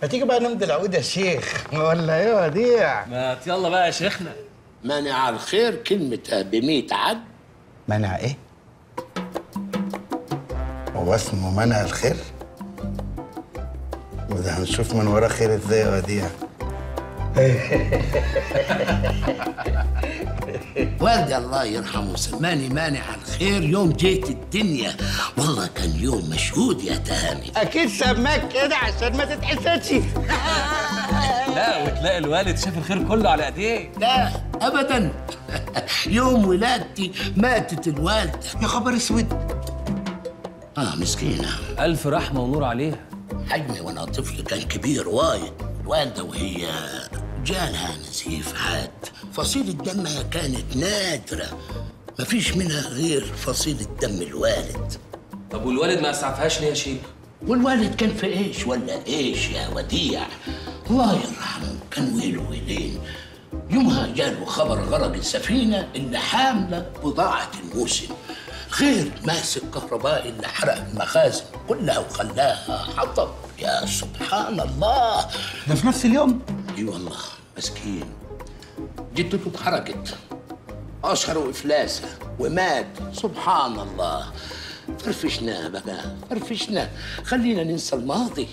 ما تيجي بقى نمضي العقود يا شيخ ولا ايه يا وديع ما يلا بقى يا شيخنا مانع الخير كلمة بميت عد منع ايه هو اسمه منع الخير وده هنشوف من وراه خير ازاي يا وديع والدي الله يرحمه سماني مانع الخير يوم جيت الدنيا والله كان يوم مشهود يا تهامي اكيد سماك كده عشان ما تتحسدش لا وتلاقي الوالد شاف الخير كله على ايديه لا ابدا يوم ولادتي ماتت الوالده يا خبر اسود اه مسكينه الف رحمه ونور عليها حجمي وانا طفل كان كبير وايد الوالده وهي جالها نزيف عاد فصيلة دمها كانت نادرة مفيش منها غير فصيلة دم الوالد طب والوالد ما اسعفهاش ليه يا شيخ والوالد كان في ايش ولا ايش يا وديع الله يرحمه كان ويل ويلين يومها جاله خبر غرق السفينة اللي حاملة بضاعة الموسم غير ماسك كهربائي اللي حرق المخازن كلها وخلاها حطب يا سبحان الله ده في نفس اليوم اي والله مسكين جدته اتحرقت أشهر إفلاسه ومات سبحان الله فرفشنا بقى فرفشنا خلينا ننسى الماضي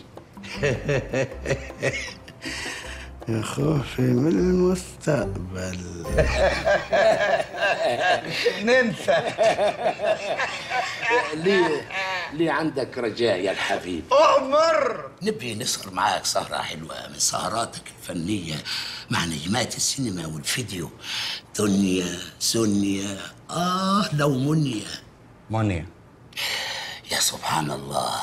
يا خوفي من المستقبل ننسى ليه ليه عندك رجاء يا الحبيب أؤمر نبي نسهر معاك سهرة حلوة من سهراتك الفنية مع نجمات السينما والفيديو دنيا سنيا آه لو منيا مونيا يا سبحان الله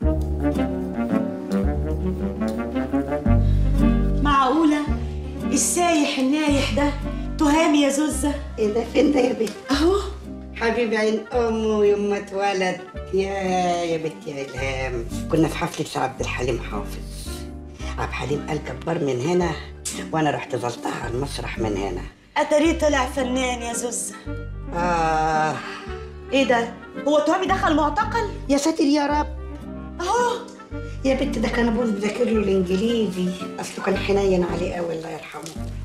معقولة السايح النايح ده تهامي يا زوزة ايه ده فين ده يا بنت اهو حبيبي عين امه يوم ما اتولد يا يا بنتي يا الهام كنا في حفله عبد الحليم حافظ عبد الحليم قال كبر من هنا وانا رحت ظلتها على المسرح من هنا اتاريه طلع فنان يا زوزة اه ايه ده هو تهامي دخل معتقل يا ساتر يا رب اهو يا بنت ده كان ابوه بيذاكر له الانجليزي اصله كان حنين عليه قوي الله يرحمه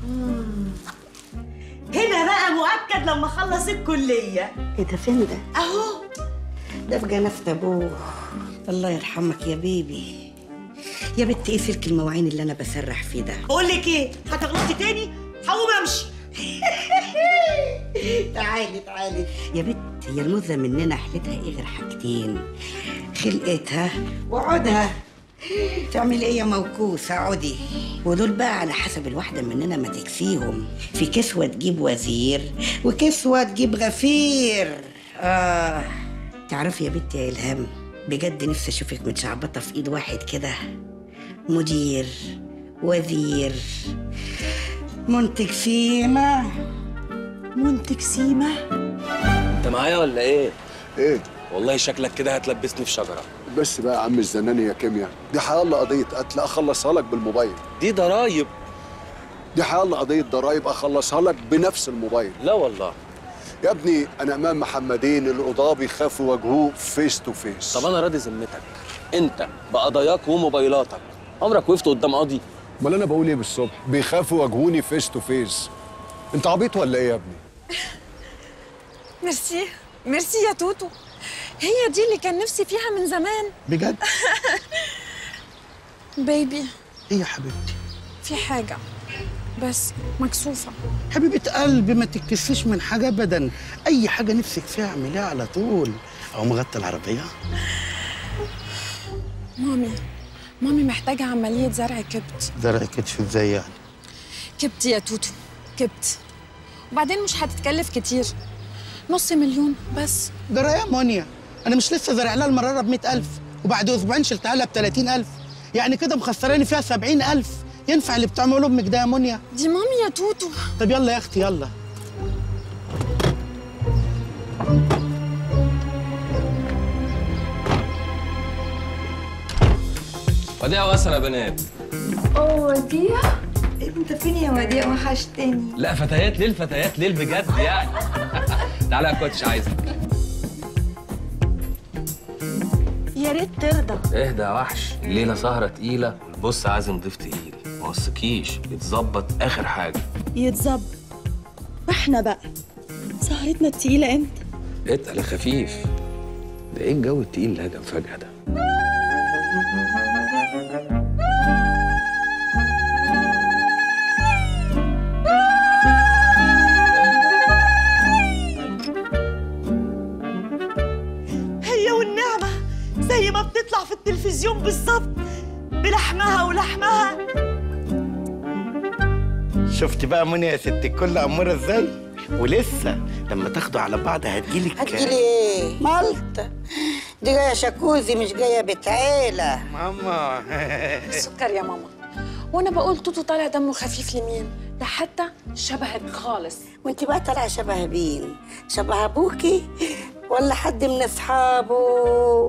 هنا بقى مؤكد لما خلص الكلية ايه ده فين ده اهو ده في جنازة ابوه الله يرحمك يا بيبي يا بنت ايه سلك المواعين اللي انا بسرح فيه ده بقول لك ايه هتغلطي تاني هقوم امشي تعالي تعالي يا بنت هي الموزة مننا حلتها ايه غير حاجتين خلقتها وعودها تعمل ايه يا موكوسة عودي ودول بقى على حسب الواحدة مننا ما تكفيهم في كسوة تجيب وزير وكسوة تجيب غفير آه تعرفي يا بنتي يا إلهام بجد نفسي أشوفك متشعبطة في إيد واحد كده مدير وزير منتج سيما منتج سيما انت معايا ولا ايه ايه والله شكلك كده هتلبسني في شجره بس بقى يا عم الزناني يا كيمياء دي حيالله قضيه قتل اخلصها لك بالموبايل دي ضرايب دي حيالله قضيه ضرايب اخلصها لك بنفس الموبايل لا والله يا ابني انا امام محمدين القضاه بيخافوا واجهوه فيس تو فيس طب انا راضي ذمتك انت بقضاياك وموبايلاتك عمرك وقفت قدام قاضي امال انا بقول ايه بالصبح بيخافوا واجهوني فيس تو فيس انت عبيط ولا ايه يا ابني ميرسي ميرسي يا توتو هي دي اللي كان نفسي فيها من زمان بجد بيبي ايه يا حبيبتي في حاجة بس مكسوفة حبيبة قلبي ما تتكسفش من حاجة أبدا أي حاجة نفسك فيها اعمليها على طول أو مغطي العربية مامي مامي محتاجة عملية زرع كبد زرع كتف ازاي يعني كبد يا توتو كبد وبعدين مش هتتكلف كتير نص مليون بس جرى يا مونيا أنا مش لسه زارع لها المرارة ب ألف وبعد أسبوعين شلتها لها ب ألف يعني كده مخسراني فيها سبعين ألف ينفع اللي بتعمله أمك ده يا مونيا دي مامي يا توتو طب يلا يا أختي يلا وديع واسر يا بنات وديع انت فين يا وديع وحشتني لا فتيات ليه الفتيات ليه بجد يعني تعالى يا كوتش عايزك يا ريت ترضى اهدى يا وحش الليله سهره تقيله والبص عازم ضيف تقيل ما وثقيش يتظبط اخر حاجه يتظبط واحنا بقى سهرتنا التقيلة امتى؟ اتقل يا خفيف ده ايه الجو التقيل اللي هجم فجاه ده هي والنعمة زي ما بتطلع في التلفزيون بالظبط بلحمها ولحمها شفت بقى منى يا ست الكل أمورة ازاي ولسه لما تاخدوا على بعض هتجيلك هتجيلي ايه؟ مالطة دي جاية شاكوزي مش جاية بيت عيلة ماما سكر يا ماما وانا بقول توتو طالع دمه خفيف لمين ده حتى شبهك خالص وانت بقى طالعة شبه مين؟ شبه ابوكي ولا حد من اصحابه؟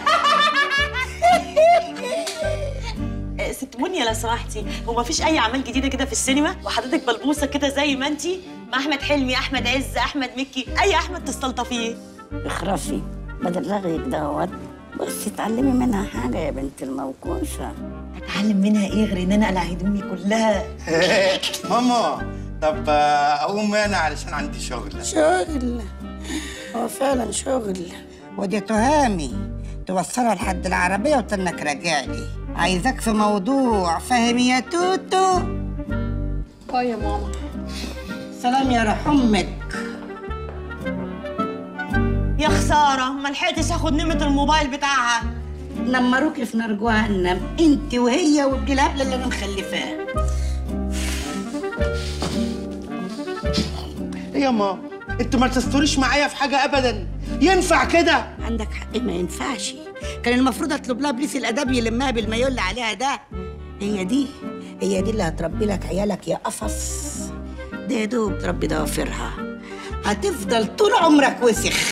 آه، ست منيا لو سمحتي هو مفيش اي اعمال جديده كده في السينما وحضرتك بلبوسه كده زي ما انتي مع احمد حلمي احمد عز احمد مكي اي احمد تستلطفيه اخرسي بدل رغيك دوت بس اتعلمي منها حاجة يا بنت الموقوشة اتعلم منها ايه غير ان انا اقلع هدومي كلها ماما طب آه، اقوم انا علشان عندي شغل شغل هو فعلا شغل ودي تهامي توصلها لحد العربية وتنك راجعلي عايزاك في موضوع فاهم يا توتو اه يا ماما سلام يا روح امك يا خساره ما لحقتش اخد نمره الموبايل بتاعها نمروكي في نار جهنم انت وهي وابن الهبل اللي انا مخلفاه ايه يا ماما انتوا ما تستوريش معايا في حاجه ابدا ينفع كده عندك حق ما ينفعش كان المفروض اطلب لها بليس الاداب يلمها بالمايو اللي عليها ده هي دي هي دي اللي هتربي لك عيالك يا قفص ده يا دوب تربي ضوافرها هتفضل طول عمرك وسخ